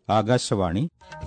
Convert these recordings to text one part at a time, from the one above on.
ആകാശവാണി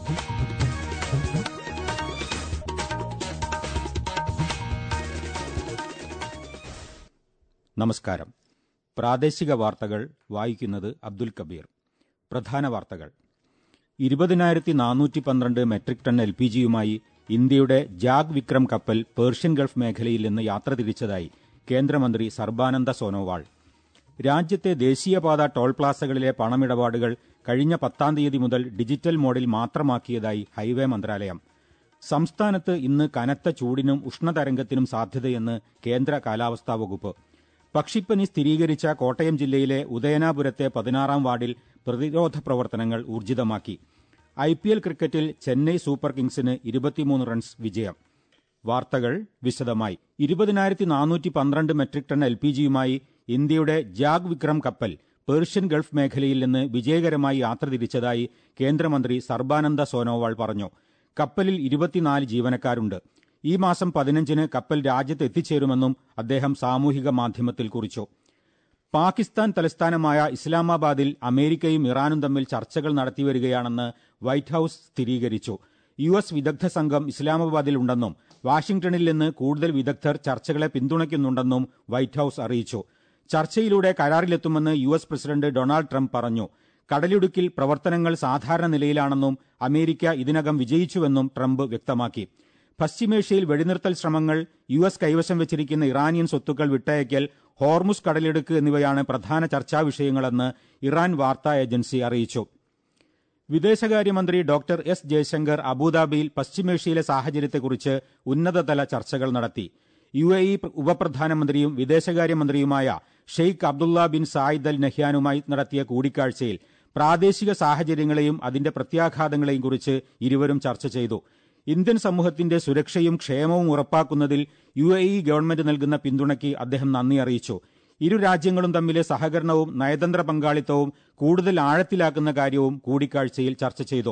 നമസ്കാരം പ്രാദേശിക വാർത്തകൾ വായിക്കുന്നത് അബ്ദുൽ കബീർ പ്രധാന വാർത്തകൾ ഇരുപതിനായിരത്തി നാനൂറ്റി പന്ത്രണ്ട് മെട്രിക് ടൺ എൽ പി ജിയുമായി ഇന്ത്യയുടെ ജാഗ് വിക്രം കപ്പൽ പേർഷ്യൻ ഗൾഫ് മേഖലയിൽ നിന്ന് യാത്ര തിരിച്ചതായി കേന്ദ്രമന്ത്രി സർബാനന്ദ സോനോവാൾ രാജ്യത്തെ ദേശീയപാത ടോൾ പ്ലാസകളിലെ പണമിടപാടുകൾ കഴിഞ്ഞ പത്താം തീയതി മുതൽ ഡിജിറ്റൽ മോഡിൽ മാത്രമാക്കിയതായി ഹൈവേ മന്ത്രാലയം സംസ്ഥാനത്ത് ഇന്ന് കനത്ത ചൂടിനും ഉഷ്ണതരംഗത്തിനും സാധ്യതയെന്ന് കേന്ദ്ര കാലാവസ്ഥാ വകുപ്പ് പക്ഷിപ്പനി സ്ഥിരീകരിച്ച കോട്ടയം ജില്ലയിലെ ഉദയനാപുരത്തെ പതിനാറാം വാർഡിൽ പ്രതിരോധ പ്രവർത്തനങ്ങൾ ഊർജിതമാക്കി ഐ പി എൽ ക്രിക്കറ്റിൽ ചെന്നൈ സൂപ്പർ കിങ്സിന് ഇരുപത്തിമൂന്ന് റൺസ് വിജയം വാർത്തകൾ വിശദമായി ഇരുപതിനായിരത്തി നാനൂറ്റി പന്ത്രണ്ട് മെട്രിക് ടൺ എൽ പി ജിയുമായി ഇന്ത്യയുടെ ജാഗ് വിക്രം കപ്പൽ പേർഷ്യൻ ഗൾഫ് മേഖലയിൽ നിന്ന് വിജയകരമായി യാത്ര തിരിച്ചതായി കേന്ദ്രമന്ത്രി സർബാനന്ദ സോനോവാൾ പറഞ്ഞു കപ്പലിൽ ഇരുപത്തിനാല് ജീവനക്കാരുണ്ട് ഈ മാസം പതിനഞ്ചിന് കപ്പൽ രാജ്യത്ത് എത്തിച്ചേരുമെന്നും അദ്ദേഹം സാമൂഹിക മാധ്യമത്തിൽ കുറിച്ചു പാകിസ്ഥാൻ തലസ്ഥാനമായ ഇസ്ലാമാബാദിൽ അമേരിക്കയും ഇറാനും തമ്മിൽ ചർച്ചകൾ നടത്തിവരികയാണെന്ന് വൈറ്റ് ഹൌസ് സ്ഥിരീകരിച്ചു യു എസ് വിദഗ്ധ സംഘം ഇസ്ലാമാബാദിലുണ്ടെന്നും വാഷിംഗ്ടണിൽ നിന്ന് കൂടുതൽ വിദഗ്ധർ ചർച്ചകളെ പിന്തുണയ്ക്കുന്നുണ്ടെന്നും വൈറ്റ് ഹൌസ് അറിയിച്ചു ചർച്ചയിലൂടെ കരാറിലെത്തുമെന്ന് U S president Donald Trump പറഞ്ഞു കടലിടുക്കിൽ പ്രവർത്തനങ്ങൾ സാധാരണ നിലയിലാണെന്നും അമേരിക്ക ഇതിനകം വിജയിച്ചുവെന്നും ട്രംപ് വ്യക്തമാക്കി പശ്ചിമേഷ്യയിൽ വെടിനിർത്തൽ ശ്രമങ്ങൾ യു എസ് കൈവശം വെച്ചിരിക്കുന്ന ഇറാനിയൻ സ്വത്തുക്കൾ വിട്ടയക്കൽ ഹോർമുസ് കടലിടുക്ക് എന്നിവയാണ് പ്രധാന ചർച്ചാ വിഷയങ്ങളെന്ന് ഇറാൻ വാർത്താ ഏജൻസി അറിയിച്ചു വിദേശകാര്യമന്ത്രി ഡോക്ടർ എസ് ജയശങ്കർ അബുദാബിയിൽ പശ്ചിമേഷ്യയിലെ സാഹചര്യത്തെക്കുറിച്ച് ഉന്നതതല ചർച്ചകൾ നടത്തി യു എ ഇ ഉപപ്രധാനമന്ത്രിയും വിദേശകാര്യമന്ത്രിയുമായ Sheikh Abdullah bin Zayed Al നഹ്യാനുമായി നടത്തിയ കൂടിക്കാഴ്ചയിൽ പ്രാദേശിക സാഹചര്യങ്ങളെയും അതിന്റെ പ്രത്യാഘാതങ്ങളെയും കുറിച്ച് ഇരുവരും ചർച്ച ചെയ്തു ഇന്ത്യൻ സമൂഹത്തിന്റെ സുരക്ഷയും ക്ഷേമവും ഉറപ്പാക്കുന്നതിൽ യു എ ഇ ഗവൺമെന്റ് നൽകുന്ന പിന്തുണയ്ക്ക് അദ്ദേഹം നന്ദി അറിയിച്ചു ഇരു രാജ്യങ്ങളും തമ്മിലെ സഹകരണവും നയതന്ത്ര പങ്കാളിത്തവും കൂടുതൽ ആഴത്തിലാക്കുന്ന കാര്യവും കൂടിക്കാഴ്ചയിൽ ചർച്ച ചെയ്തു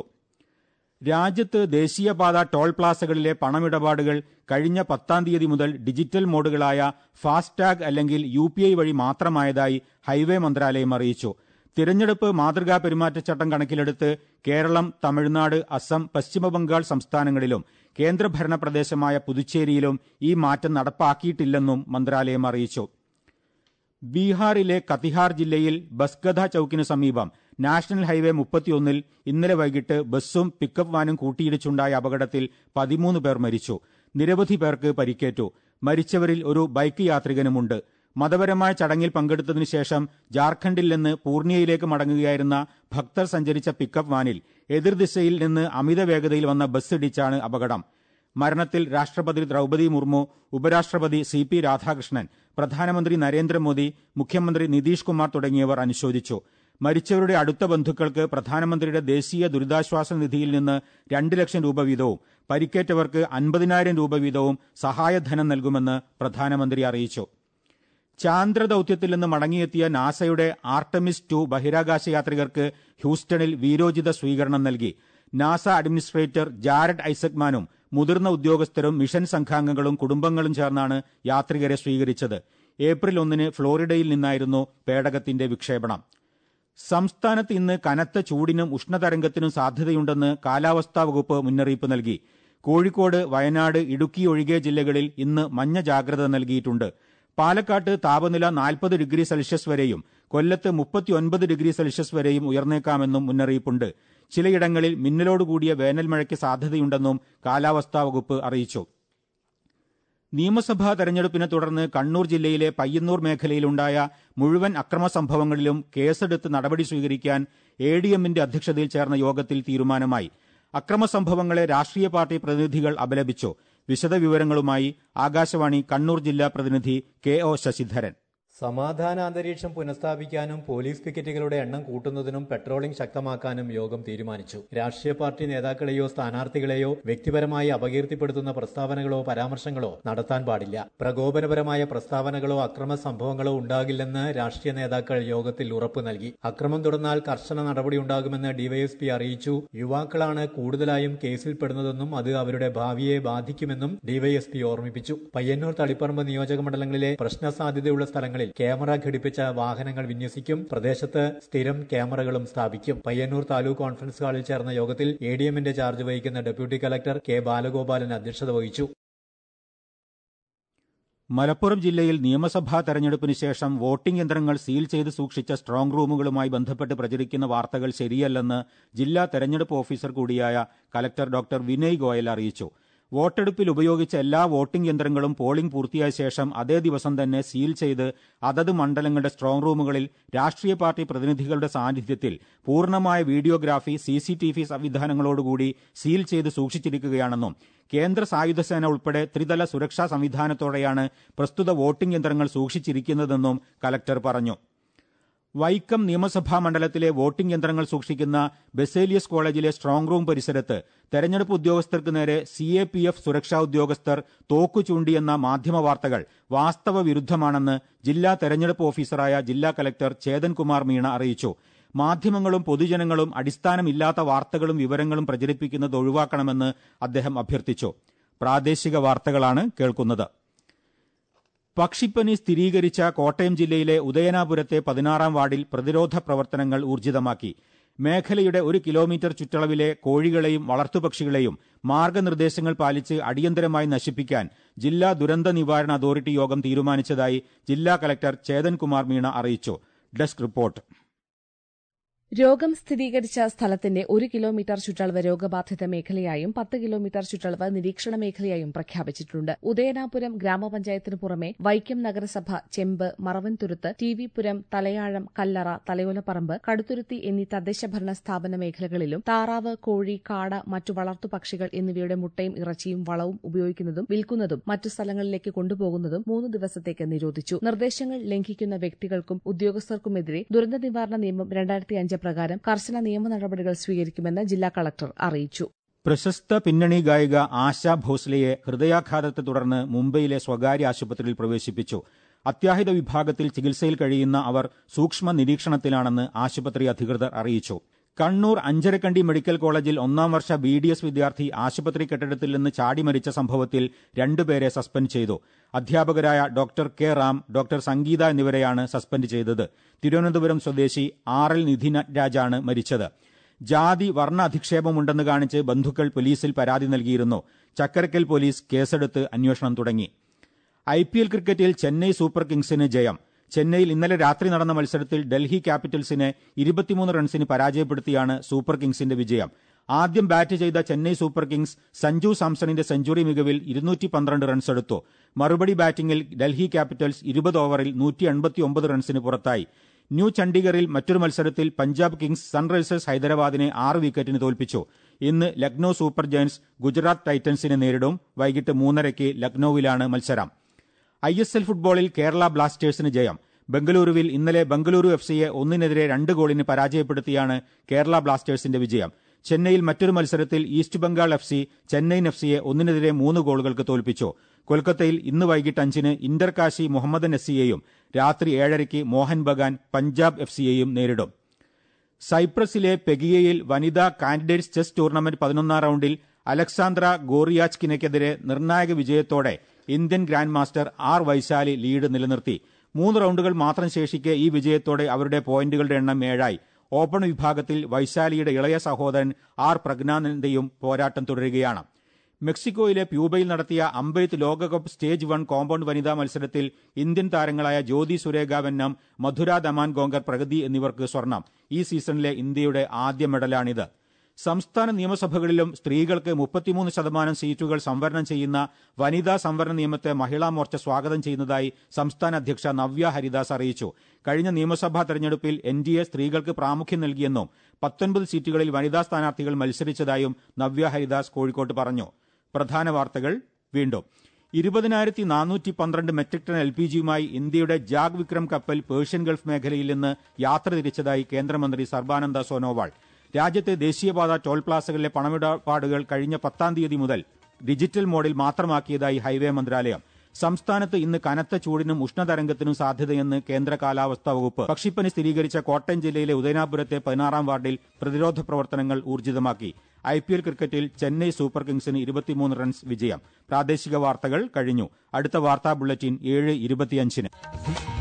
രാജ്യത്ത് ദേശീയപാത ടോൾ പ്ലാസകളിലെ പണമിടപാടുകൾ കഴിഞ്ഞ പത്താം തീയതി മുതൽ ഡിജിറ്റൽ മോഡുകളായ ഫാസ്ടാഗ് അല്ലെങ്കിൽ യു വഴി മാത്രമായതായി ഹൈവേ മന്ത്രാലയം അറിയിച്ചു തിരഞ്ഞെടുപ്പ് മാതൃകാ പെരുമാറ്റച്ചട്ടം കണക്കിലെടുത്ത് കേരളം തമിഴ്നാട് അസം പശ്ചിമബംഗാൾ സംസ്ഥാനങ്ങളിലും കേന്ദ്രഭരണ പ്രദേശമായ പുതുച്ചേരിയിലും ഈ മാറ്റം നടപ്പാക്കിയിട്ടില്ലെന്നും മന്ത്രാലയം അറിയിച്ചു ബീഹാറിലെ കതിഹാർ ജില്ലയിൽ ബസ്ഗധ ചൌക്കിനു സമീപം നാഷണൽ ഹൈവേ മുപ്പത്തിയൊന്നിൽ ഇന്നലെ വൈകിട്ട് ബസ്സും പിക്കപ്പ് വാനും കൂട്ടിയിടിച്ചുണ്ടായ അപകടത്തിൽ പതിമൂന്ന് പേർ മരിച്ചു നിരവധി പേർക്ക് പരിക്കേറ്റു മരിച്ചവരിൽ ഒരു ബൈക്ക് യാത്രികനുമുണ്ട് മതപരമായ ചടങ്ങിൽ പങ്കെടുത്തതിനു ശേഷം ജാർഖണ്ഡിൽ നിന്ന് പൂർണിയയിലേക്ക് മടങ്ങുകയായിരുന്ന ഭക്തർ സഞ്ചരിച്ച പിക്കപ്പ് വാനിൽ എതിർദിശയിൽ നിന്ന് അമിത വേഗതയിൽ വന്ന ബസ് ഇടിച്ചാണ് അപകടം മരണത്തിൽ രാഷ്ട്രപതി ദ്രൌപതി മുർമു ഉപരാഷ്ട്രപതി സി പി രാധാകൃഷ്ണൻ പ്രധാനമന്ത്രി നരേന്ദ്രമോദി മുഖ്യമന്ത്രി നിതീഷ് കുമാർ തുടങ്ങിയവർ അനുശോചിച്ചു മരിച്ചവരുടെ അടുത്ത ബന്ധുക്കൾക്ക് പ്രധാനമന്ത്രിയുടെ ദേശീയ ദുരിതാശ്വാസ നിധിയിൽ നിന്ന് രണ്ട് ലക്ഷം രൂപ വീതവും പരിക്കേറ്റവർക്ക് അൻപതിനായിരം രൂപ വീതവും സഹായധനം നൽകുമെന്ന് പ്രധാനമന്ത്രി അറിയിച്ചു ചാന്ദ്രദൌത്യത്തിൽ നിന്ന് മടങ്ങിയെത്തിയ നാസയുടെ ആർട്ടമിസ് ടു ബഹിരാകാശ യാത്രികർക്ക് ഹ്യൂസ്റ്റണിൽ വീരോചിത സ്വീകരണം നൽകി നാസ അഡ്മിനിസ്ട്രേറ്റർ ജാരഡ് ഐസക്മാനും മുതിർന്ന ഉദ്യോഗസ്ഥരും മിഷൻ സംഘാംഗങ്ങളും കുടുംബങ്ങളും ചേർന്നാണ് യാത്രികരെ സ്വീകരിച്ചത് ഏപ്രിൽ ഒന്നിന് ഫ്ലോറിഡയിൽ നിന്നായിരുന്നു പേടകത്തിന്റെ വിക്ഷേപണം സംസ്ഥാനത്ത് ഇന്ന് കനത്ത ചൂടിനും ഉഷ്ണതരംഗത്തിനും സാധ്യതയുണ്ടെന്ന് കാലാവസ്ഥാ വകുപ്പ് മുന്നറിയിപ്പ് നൽകി കോഴിക്കോട് വയനാട് ഇടുക്കി ഒഴികെ ജില്ലകളിൽ ഇന്ന് മഞ്ഞ ജാഗ്രത നൽകിയിട്ടുണ്ട് പാലക്കാട്ട് താപനില നാൽപ്പത് ഡിഗ്രി സെൽഷ്യസ് വരെയും കൊല്ലത്ത് മുപ്പത്തിയൊൻപത് ഡിഗ്രി സെൽഷ്യസ് വരെയും ഉയർന്നേക്കാമെന്നും മുന്നറിയിപ്പുണ്ട് ചിലയിടങ്ങളിൽ മിന്നലോടുകൂടിയ വേനൽ മഴയ്ക്ക് സാധ്യതയുണ്ടെന്നും കാലാവസ്ഥാ വകുപ്പ് അറിയിച്ചു നിയമസഭാ തെരഞ്ഞെടുപ്പിനെ തുടർന്ന് കണ്ണൂർ ജില്ലയിലെ പയ്യന്നൂർ മേഖലയിലുണ്ടായ മുഴുവൻ അക്രമ സംഭവങ്ങളിലും കേസെടുത്ത് നടപടി സ്വീകരിക്കാൻ എ ഡി എമ്മിന്റെ അധ്യക്ഷതയിൽ ചേർന്ന യോഗത്തിൽ തീരുമാനമായി അക്രമ സംഭവങ്ങളെ രാഷ്ട്രീയ പാർട്ടി പ്രതിനിധികൾ അപലപിച്ചു വിശദവിവരങ്ങളുമായി ആകാശവാണി കണ്ണൂർ ജില്ലാ പ്രതിനിധി കെ ഒ ശശിധരൻ സമാധാന അന്തരീക്ഷം പുനഃസ്ഥാപിക്കാനും പോലീസ് പിക്കറ്റുകളുടെ എണ്ണം കൂട്ടുന്നതിനും പെട്രോളിംഗ് ശക്തമാക്കാനും യോഗം തീരുമാനിച്ചു രാഷ്ട്രീയ പാർട്ടി നേതാക്കളെയോ സ്ഥാനാർത്ഥികളെയോ വ്യക്തിപരമായി അപകീർത്തിപ്പെടുത്തുന്ന പ്രസ്താവനകളോ പരാമർശങ്ങളോ നടത്താൻ പാടില്ല പ്രകോപനപരമായ പ്രസ്താവനകളോ അക്രമ സംഭവങ്ങളോ ഉണ്ടാകില്ലെന്ന് രാഷ്ട്രീയ നേതാക്കൾ യോഗത്തിൽ ഉറപ്പു നൽകി അക്രമം തുടർന്നാൽ കർശന നടപടി ഉണ്ടാകുമെന്ന് ഡിവൈഎസ്പി അറിയിച്ചു യുവാക്കളാണ് കൂടുതലായും കേസിൽപ്പെടുന്നതെന്നും അത് അവരുടെ ഭാവിയെ ബാധിക്കുമെന്നും ഡിവൈഎസ്പി ഓർമ്മിപ്പിച്ചു പയ്യന്നൂർ തളിപ്പറമ്പ് നിയോജക മണ്ഡലങ്ങളിലെ പ്രശ്ന സാധ്യതയുള്ള സ്ഥലങ്ങളിൽ സ്ഥലങ്ങളിൽ ക്യാമറ ഘടിപ്പിച്ച വാഹനങ്ങൾ വിന്യസിക്കും പ്രദേശത്ത് സ്ഥിരം ക്യാമറകളും സ്ഥാപിക്കും പയ്യന്നൂർ താലൂക്ക് കോൺഫറൻസ് ഹാളിൽ ചേർന്ന യോഗത്തിൽ എ ഡി എമ്മിന്റെ ചാർജ് വഹിക്കുന്ന ഡെപ്യൂട്ടി കലക്ടർ കെ ബാലഗോപാലൻ അധ്യക്ഷത വഹിച്ചു മലപ്പുറം ജില്ലയിൽ നിയമസഭാ തെരഞ്ഞെടുപ്പിന് ശേഷം വോട്ടിംഗ് യന്ത്രങ്ങൾ സീൽ ചെയ്ത് സൂക്ഷിച്ച സ്ട്രോങ് റൂമുകളുമായി ബന്ധപ്പെട്ട് പ്രചരിക്കുന്ന വാർത്തകൾ ശരിയല്ലെന്ന് ജില്ലാ തെരഞ്ഞെടുപ്പ് ഓഫീസർ കൂടിയായ കലക്ടർ ഡോക്ടർ വിനയ് ഗോയൽ അറിയിച്ചു വോട്ടെടുപ്പിൽ ഉപയോഗിച്ച എല്ലാ വോട്ടിംഗ് യന്ത്രങ്ങളും പോളിംഗ് പൂർത്തിയായ ശേഷം അതേ ദിവസം തന്നെ സീൽ ചെയ്ത് അതത് മണ്ഡലങ്ങളുടെ സ്ട്രോങ് റൂമുകളിൽ രാഷ്ട്രീയ പാർട്ടി പ്രതിനിധികളുടെ സാന്നിധ്യത്തിൽ പൂർണ്ണമായ വീഡിയോഗ്രാഫി സിസിടിവി സംവിധാനങ്ങളോടുകൂടി സീൽ ചെയ്ത് സൂക്ഷിച്ചിരിക്കുകയാണെന്നും കേന്ദ്ര സായുധസേന ഉൾപ്പെടെ ത്രിതല സുരക്ഷാ സംവിധാനത്തോടെയാണ് പ്രസ്തുത വോട്ടിംഗ് യന്ത്രങ്ങൾ സൂക്ഷിച്ചിരിക്കുന്നതെന്നും കലക്ടർ പറഞ്ഞു വൈക്കം നിയമസഭാ മണ്ഡലത്തിലെ വോട്ടിംഗ് യന്ത്രങ്ങൾ സൂക്ഷിക്കുന്ന ബെസേലിയസ് കോളേജിലെ സ്ട്രോങ് റൂം പരിസരത്ത് തെരഞ്ഞെടുപ്പ് ഉദ്യോഗസ്ഥർക്ക് നേരെ സി എ പി എഫ് സുരക്ഷാ ഉദ്യോഗസ്ഥർ തോക്കു ചൂണ്ടിയെന്ന മാധ്യമ വാർത്തകൾ വാസ്തവ വിരുദ്ധമാണെന്ന് ജില്ലാ തെരഞ്ഞെടുപ്പ് ഓഫീസറായ ജില്ലാ കലക്ടർ ചേതൻകുമാർ മീണ അറിയിച്ചു മാധ്യമങ്ങളും പൊതുജനങ്ങളും അടിസ്ഥാനമില്ലാത്ത വാർത്തകളും വിവരങ്ങളും പ്രചരിപ്പിക്കുന്നത് ഒഴിവാക്കണമെന്ന് അദ്ദേഹം അഭ്യർത്ഥിച്ചു പ്രാദേശിക വാർത്തകളാണ് കേൾക്കുന്നത് പക്ഷിപ്പനി സ്ഥിരീകരിച്ച കോട്ടയം ജില്ലയിലെ ഉദയനാപുരത്തെ പതിനാറാം വാർഡിൽ പ്രതിരോധ പ്രവർത്തനങ്ങൾ ഊർജിതമാക്കി മേഖലയുടെ ഒരു കിലോമീറ്റർ ചുറ്റളവിലെ കോഴികളെയും വളർത്തുപക്ഷികളെയും മാർഗനിർദ്ദേശങ്ങൾ പാലിച്ച് അടിയന്തരമായി നശിപ്പിക്കാൻ ജില്ലാ ദുരന്ത നിവാരണ അതോറിറ്റി യോഗം തീരുമാനിച്ചതായി ജില്ലാ കലക്ടർ ചേതൻകുമാർ മീണ അറിയിച്ചു ഡെസ്ക് റിപ്പോർട്ട് രോഗം സ്ഥിരീകരിച്ച സ്ഥലത്തിന്റെ ഒരു കിലോമീറ്റർ ചുറ്റളവ് രോഗബാധിത മേഖലയായും പത്ത് കിലോമീറ്റർ ചുറ്റളവ് നിരീക്ഷണ മേഖലയായും പ്രഖ്യാപിച്ചിട്ടുണ്ട് ഉദയനാപുരം ഗ്രാമപഞ്ചായത്തിന് പുറമെ വൈക്കം നഗരസഭ ചെമ്പ് മറവൻതുരുത്ത് ടി വി പുരം തലയാഴം കല്ലറ തലയോലപ്പറമ്പ് കടുത്തുരുത്തി എന്നീ തദ്ദേശഭരണ സ്ഥാപന മേഖലകളിലും താറാവ് കോഴി കാട മറ്റു വളർത്തുപക്ഷികൾ എന്നിവയുടെ മുട്ടയും ഇറച്ചിയും വളവും ഉപയോഗിക്കുന്നതും വിൽക്കുന്നതും മറ്റു സ്ഥലങ്ങളിലേക്ക് കൊണ്ടുപോകുന്നതും മൂന്ന് ദിവസത്തേക്ക് നിരോധിച്ചു നിർദ്ദേശങ്ങൾ ലംഘിക്കുന്ന വ്യക്തികൾക്കും ഉദ്യോഗസ്ഥർക്കുമെതിരെ ദുരന്ത നിവാരണ നിയമം രണ്ടായിരത്തി അഞ്ച് പ്രകാരം കർശന നിയമ നടപടികൾ സ്വീകരിക്കുമെന്ന് ജില്ലാ കളക്ടർ അറിയിച്ചു പ്രശസ്ത പിന്നണി ഗായിക ആശ ഭോസ്ലെയെ ഹൃദയാഘാതത്തെ തുടർന്ന് മുംബൈയിലെ സ്വകാര്യ ആശുപത്രിയിൽ പ്രവേശിപ്പിച്ചു അത്യാഹിത വിഭാഗത്തിൽ ചികിത്സയിൽ കഴിയുന്ന അവർ സൂക്ഷ്മ നിരീക്ഷണത്തിലാണെന്ന് ആശുപത്രി അധികൃതർ അറിയിച്ചു കണ്ണൂർ അഞ്ചരക്കണ്ടി മെഡിക്കൽ കോളേജിൽ ഒന്നാം വർഷ ബി ഡി എസ് വിദ്യാർത്ഥി ആശുപത്രി കെട്ടിടത്തിൽ നിന്ന് ചാടി മരിച്ച സംഭവത്തിൽ രണ്ടുപേരെ സസ്പെൻഡ് ചെയ്തു അധ്യാപകരായ doctor K Ram doctor Sangeetha എന്നിവരെയാണ് സസ്പെൻഡ് ചെയ്തത് തിരുവനന്തപുരം സ്വദേശി ആർ എൽ നിധിൻ രാജാണ് മരിച്ചത് ജാതി വർണ്ണ അധിക്ഷേപമുണ്ടെന്ന് കാണിച്ച് ബന്ധുക്കൾ പോലീസിൽ പരാതി നൽകിയിരുന്നു ചക്കരക്കൽ പോലീസ് കേസെടുത്ത് അന്വേഷണം തുടങ്ങി ഐ പി എൽ ക്രിക്കറ്റിൽ ചെന്നൈ സൂപ്പർ കിങ്സിന് ജയം ചെന്നൈയിൽ ഇന്നലെ രാത്രി നടന്ന മത്സരത്തിൽ ഡൽഹി ക്യാപിറ്റൽസിനെ ഇരുപത്തിമൂന്ന് റൺസിന് പരാജയപ്പെടുത്തിയാണ് സൂപ്പർ കിങ്സിന്റെ വിജയം ആദ്യം ബാറ്റ് ചെയ്ത ചെന്നൈ സൂപ്പർ കിങ്സ് സഞ്ജു സാംസണിന്റെ സെഞ്ചുറി മികവിൽ ഇരുന്നൂറ്റി പന്ത്രണ്ട് റൺസ് എടുത്തു മറുപടി ബാറ്റിംഗിൽ ഡൽഹി ക്യാപിറ്റൽസ് ഇരുപത് ഓവറിൽ നൂറ്റി എൺപത്തിയൊമ്പത് റൺസിന് പുറത്തായി ന്യൂ ചണ്ഡീഗറിൽ മറ്റൊരു മത്സരത്തിൽ പഞ്ചാബ് കിങ്സ് സൺറൈസേഴ്സ് ഹൈദരാബാദിനെ ആറ് വിക്കറ്റിന് തോൽപ്പിച്ചു ഇന്ന് ലക്നൌ സൂപ്പർ ജയൻസ് ഗുജറാത്ത് ടൈറ്റൻസിനെ നേരിടും വൈകിട്ട് മൂന്നരയ്ക്ക് ലക്നൌവിലാണ് മത്സരം ഐ എസ് എൽ ഫുട്ബോളിൽ കേരള ബ്ലാസ്റ്റേഴ്സിന് ജയം ബംഗളൂരുവിൽ ഇന്നലെ ബംഗളൂരു എഫ് സിയെ ഒന്നിനെതിരെ രണ്ട് ഗോളിന് പരാജയപ്പെടുത്തിയാണ് കേരള ബ്ലാസ്റ്റേഴ്സിന്റെ വിജയം ചെന്നൈയിൽ മറ്റൊരു മത്സരത്തിൽ East Bengal F C Chennaiyin F സിയെ ഒന്നിനെതിരെ മൂന്ന് ഗോളുകൾക്ക് തോൽപ്പിച്ചു കൊൽക്കത്തയിൽ ഇന്ന് വൈകിട്ട് അഞ്ചിന് ഇന്റർ കാശി മുഹമ്മദൻ എസ് സിയെയും രാത്രി ഏഴരയ്ക്ക് മോഹൻ ബഗാൻ പഞ്ചാബ് എഫ് സിയെയും നേരിടും സൈപ്രസിലെ പെഗിയയിൽ വനിതാ കാൻഡിഡേറ്റ്സ് ചെസ് ടൂർണമെന്റ് പതിനൊന്നാം റൌണ്ടിൽ അലക്സാന്ദ്ര ഗോറിയാച്കിനെതിരെ നിർണായക വിജയത്തോടെ Indian grand master R Vaishali lead നിലനിർത്തി മൂന്ന് റൌണ്ടുകൾ മാത്രം ശേഷിക്കെ ഈ വിജയത്തോടെ അവരുടെ പോയിന്റുകളുടെ എണ്ണം ഏഴായി ഓപ്പൺ വിഭാഗത്തിൽ വൈശാലിയുടെ ഇളയ സഹോദരൻ ആർ പ്രജ്ഞാനന്ദയും പോരാട്ടം തുടരുകയാണ് മെക്സിക്കോയിലെ പ്യൂബയിൽ നടത്തിയ അമ്പെയ്ത്ത് ലോകകപ്പ് സ്റ്റേജ് വൺ കോമ്പൌണ്ട് വനിതാ മത്സരത്തിൽ ഇന്ത്യൻ താരങ്ങളായ ജ്യോതി സുരേഖ വെന്നം മധുര ദമാൻ ഗോങ്കർ പ്രഗതി എന്നിവർക്ക് സ്വർണം ഈ സീസണിലെ ഇന്ത്യയുടെ ആദ്യ മെഡലാണിത് സംസ്ഥാന നിയമസഭകളിലും സ്ത്രീകൾക്ക് മുപ്പത്തിമൂന്ന് ശതമാനം സീറ്റുകൾ സംവരണം ചെയ്യുന്ന വനിതാ സംവരണ നിയമത്തെ മഹിളാ മോർച്ച സ്വാഗതം ചെയ്യുന്നതായി സംസ്ഥാന അധ്യക്ഷ നവ്യ ഹരിദാസ് അറിയിച്ചു കഴിഞ്ഞ നിയമസഭാ തെരഞ്ഞെടുപ്പിൽ എൻ ഡി എ സ്ത്രീകൾക്ക് പ്രാമുഖ്യം നൽകിയെന്നും പത്തൊൻപത് സീറ്റുകളിൽ വനിതാ സ്ഥാനാർത്ഥികൾ മത്സരിച്ചതായും നവ്യ ഹരിദാസ് കോഴിക്കോട്ട് പറഞ്ഞു പ്രധാന വാർത്തകൾ വീണ്ടും ഇരുപതിനായിരത്തി നാനൂറ്റി പന്ത്രണ്ട് മെട്രിക് ടൺ എൽ പി ജിയുമായി ഇന്ത്യയുടെ ജാഗ് വിക്രം കപ്പൽ പേർഷ്യൻ ഗൾഫ് മേഖലയിൽ നിന്ന് യാത്ര തിരിച്ചതായി കേന്ദ്രമന്ത്രി സർബാനന്ദ സോനോവാൾ രാജ്യത്തെ ദേശീയപാത ടോൾ പ്ലാസകളിലെ പണമിടപാടുകൾ കഴിഞ്ഞ പത്താം തീയതി മുതൽ ഡിജിറ്റൽ മോഡിൽ മാത്രമാക്കിയതായി ഹൈവേ മന്ത്രാലയം സംസ്ഥാനത്ത് ഇന്ന് കനത്ത ചൂടിനും ഉഷ്ണതരംഗത്തിനും സാധ്യതയെന്ന് കേന്ദ്ര കാലാവസ്ഥാ വകുപ്പ് പക്ഷിപ്പനി സ്ഥിരീകരിച്ച കോട്ടയം ജില്ലയിലെ ഉദയനാപുരത്തെ പതിനാറാം വാർഡിൽ പ്രതിരോധ പ്രവർത്തനങ്ങൾ ഊർജിതമാക്കി ഐ പി എൽ ക്രിക്കറ്റിൽ ചെന്നൈ സൂപ്പർ കിങ്സിന് ഇരുപത്തിമൂന്ന് റൺസ് വിജയം പ്രാദേശിക വാർത്തകൾ കഴിഞ്ഞു അടുത്ത വാർത്താ ബുള്ളറ്റിൻ ഏഴ് ഇരുപത്തിയഞ്ചിന്